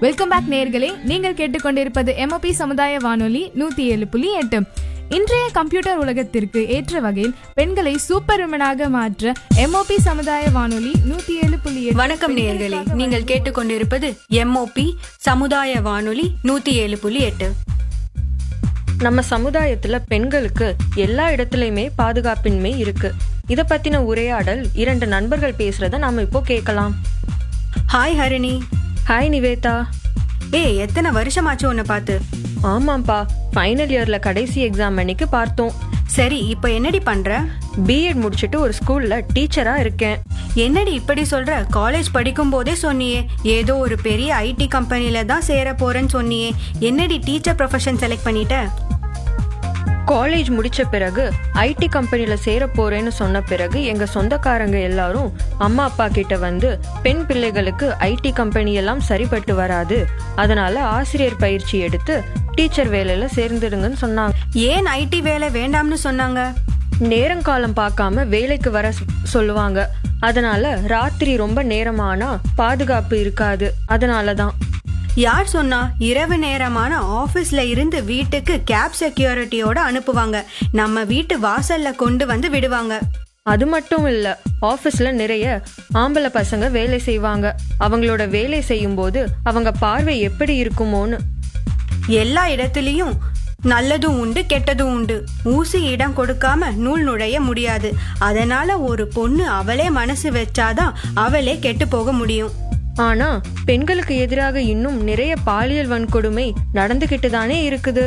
welcome back நேர்களே நீங்கள் கேட்டுக்கொண்டிருப்பது எம்ஓபி சமுதாய வானொலி நூத்தி ஏழு புள்ளி எட்டு இன்றைய கம்ப்யூட்டர் உலகத்திற்கு ஏற்ற வகையில் பெண்களை சூப்பர் விமனாக மாற்ற எம்ஓபி சமுதாய வானொலி நூத்தி ஏழு புள்ளி எட்டு வணக்கம் நேயர்களே நீங்கள் கேட்டுக்கொண்டிருப்பது எம்ஓபி சமுதாய வானொலி நூத்தி ஏழு புள்ளி எட்டு நம்ம சமுதாயத்துல பெண்களுக்கு எல்லா இடத்துலயுமே பாதுகாப்பின்மை இருக்கு இத பத்தின உரையாடல் இரண்டு நண்பர்கள் பேசுறத நாம இப்போ கேட்கலாம் ஹாய் ஹரிணி ஹாய் நிவேதா ஏய் எத்தனை வருஷமாச்சு உன்னை பார்த்து ஆமாப்பா ஃபைனல் இயர்ல கடைசி எக்ஸாம் அன்னைக்கு பார்த்தோம் சரி இப்போ என்னடி பண்ற பிஎட் முடிச்சிட்டு ஒரு ஸ்கூல்ல டீச்சரா இருக்கேன் என்னடி இப்படி சொல்ற காலேஜ் படிக்கும் போதே சொன்னியே ஏதோ ஒரு பெரிய ஐடி கம்பெனில தான் சேர போறேன்னு சொன்னியே என்னடி டீச்சர் ப்ரொஃபஷன் செலக்ட் பண்ணிட்ட காலேஜ் முடிச்ச பிறகு ஐடி கம்பெனில சேர போறேன்னு சொன்ன பிறகு எங்க சொந்தக்காரங்க எல்லாரும் அம்மா அப்பா கிட்ட வந்து பெண் பிள்ளைகளுக்கு ஐடி கம்பெனி எல்லாம் சரிப்பட்டு வராது அதனால ஆசிரியர் பயிற்சி எடுத்து டீச்சர் வேலையில சேர்ந்துடுங்கன்னு சொன்னாங்க ஏன் ஐடி வேலை வேண்டாம்னு சொன்னாங்க நேரங்காலம் பார்க்காம வேலைக்கு வர சொ- சொல்லுவாங்க அதனால ராத்திரி ரொம்ப நேரமானா பாதுகாப்பு இருக்காது அதனால தான் யார் சொன்னா இரவு நேரமான ஆபீஸ்ல இருந்து வீட்டுக்கு கேப் செக்யூரிட்டியோட அனுப்புவாங்க நம்ம வீட்டு வாசல்ல கொண்டு வந்து விடுவாங்க அது மட்டும் இல்ல ஆபீஸ்ல நிறைய ஆம்பளை பசங்க வேலை செய்வாங்க அவங்களோட வேலை செய்யும்போது அவங்க பார்வை எப்படி இருக்குமோன்னு எல்லா இடத்துலயும் நல்லதும் உண்டு கெட்டதும் உண்டு ஊசி இடம் கொடுக்காம நூல் நுழைய முடியாது அதனால ஒரு பொண்ணு அவளே மனசு வச்சாதான் அவளே கெட்டு போக முடியும் ஆனா பெண்களுக்கு எதிராக இன்னும் நிறைய பாலியல் வன்கொடுமை நடந்துகிட்டு தானே இருக்குது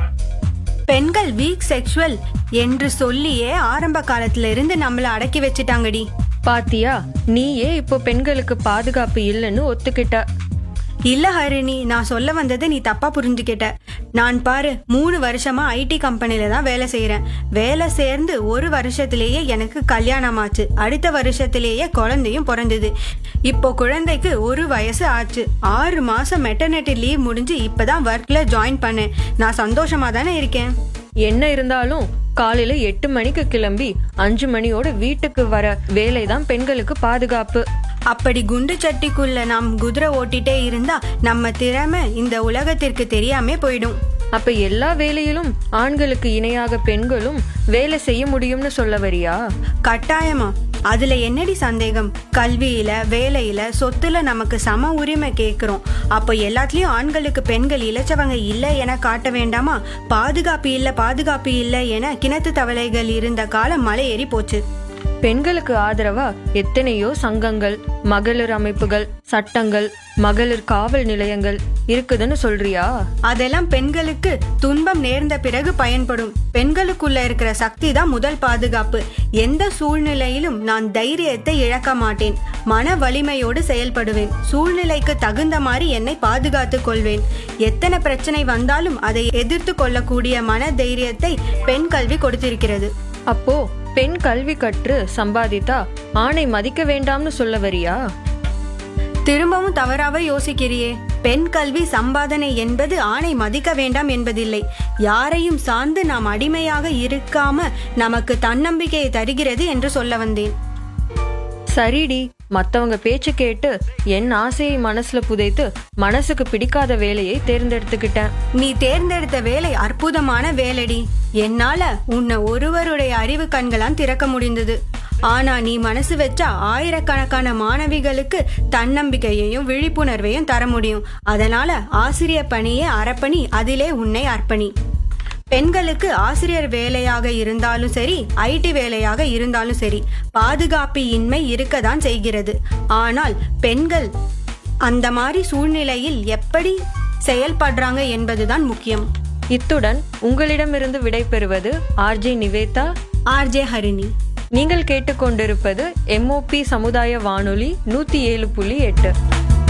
பெண்கள் வீக் செக்ஷுவல் என்று சொல்லியே ஆரம்ப காலத்துல இருந்து நம்மள அடக்கி வச்சுட்டாங்கடி பாத்தியா நீயே இப்போ பெண்களுக்கு பாதுகாப்பு இல்லைன்னு ஒத்துக்கிட்ட இல்ல ஹரிணி நான் சொல்ல வந்ததை நீ தப்பா புரிஞ்சுக்கிட்ட நான் பாரு மூணு வருஷமா ஐடி கம்பெனில தான் வேலை செய்யறேன் வேலை சேர்ந்து ஒரு வருஷத்திலேயே எனக்கு கல்யாணம் ஆச்சு அடுத்த வருஷத்திலேயே குழந்தையும் பிறந்தது இப்போ குழந்தைக்கு ஒரு வயசு ஆச்சு ஆறு மாசம் மெட்டர்னிட்டி லீவ் முடிஞ்சு இப்பதான் ஒர்க்ல ஜாயின் பண்ணேன் நான் சந்தோஷமா தானே இருக்கேன் என்ன இருந்தாலும் காலையில எட்டு மணிக்கு கிளம்பி அஞ்சு மணியோட வீட்டுக்கு வர வேலைதான் பெண்களுக்கு பாதுகாப்பு அப்படி குண்டு சட்டிக்குள்ள நாம் குதிரை ஓட்டிட்டே இருந்தா நம்ம திறமை இந்த உலகத்திற்கு தெரியாமே போயிடும் அப்ப எல்லா வேலையிலும் ஆண்களுக்கு இணையாக பெண்களும் வேலை செய்ய முடியும்னு சொல்ல வரியா கட்டாயமா அதுல என்னடி சந்தேகம் கல்வியில வேலையில சொத்துல நமக்கு சம உரிமை கேக்குறோம் அப்போ எல்லாத்துலயும் ஆண்களுக்கு பெண்கள் இளைச்சவங்க இல்ல என காட்ட வேண்டாமா பாதுகாப்பு இல்ல பாதுகாப்பு இல்ல என கிணத்து தவளைகள் இருந்த காலம் மலை ஏறி போச்சு பெண்களுக்கு ஆதரவா எத்தனையோ சங்கங்கள் மகளிர் அமைப்புகள் சட்டங்கள் மகளிர் காவல் நிலையங்கள் இருக்குதுன்னு சொல்றியா அதெல்லாம் பெண்களுக்கு துன்பம் நேர்ந்த பிறகு பயன்படும் பெண்களுக்குள்ள இருக்கிற சக்தி தான் முதல் பாதுகாப்பு எந்த சூழ்நிலையிலும் நான் தைரியத்தை இழக்க மாட்டேன் மன வலிமையோடு செயல்படுவேன் சூழ்நிலைக்கு தகுந்த மாதிரி என்னை பாதுகாத்துக் கொள்வேன் எத்தனை பிரச்சனை வந்தாலும் அதை எதிர்த்து கொள்ளக்கூடிய மன தைரியத்தை பெண் கல்வி கொடுத்திருக்கிறது அப்போ பெண் கல்வி கற்று சம்பாதித்தா ஆணை மதிக்க வேண்டாம்னு சொல்ல வரியா திரும்பவும் தவறாக யோசிக்கிறியே பெண் கல்வி சம்பாதனை என்பது ஆணை மதிக்க வேண்டாம் என்பதில்லை யாரையும் சார்ந்து நாம் அடிமையாக இருக்காம நமக்கு தன்னம்பிக்கையை தருகிறது என்று சொல்ல வந்தேன் சரிடி மத்தவங்க பேச்சு கேட்டு என் ஆசையை மனசுல புதைத்து மனசுக்கு பிடிக்காத வேலையை தேர்ந்தெடுத்துக்கிட்டேன் நீ தேர்ந்தெடுத்த வேலை அற்புதமான வேலைடி என்னால உன்னை ஒருவருடைய அறிவு கண்களாம் திறக்க முடிந்தது ஆனா நீ மனசு வச்சா ஆயிரக்கணக்கான மாணவிகளுக்கு தன்னம்பிக்கையையும் விழிப்புணர்வையும் தர முடியும் அதனால ஆசிரியர் பணியே அறப்பணி அதிலே உன்னை அர்ப்பணி பெண்களுக்கு ஆசிரியர் வேலையாக இருந்தாலும் சரி ஐடி வேலையாக இருந்தாலும் சரி பாதுகாப்பு இன்மை இருக்கதான் செய்கிறது ஆனால் பெண்கள் அந்த மாதிரி சூழ்நிலையில் எப்படி செயல்படுறாங்க என்பதுதான் முக்கியம் இத்துடன் உங்களிடமிருந்து விடைபெறுவது ஆர்ஜே நிவேதா ஆர்ஜே ஹரிணி நீங்கள் கேட்டுக்கொண்டிருப்பது எம்ஓபி சமுதாய வானொலி நூத்தி ஏழு புள்ளி எட்டு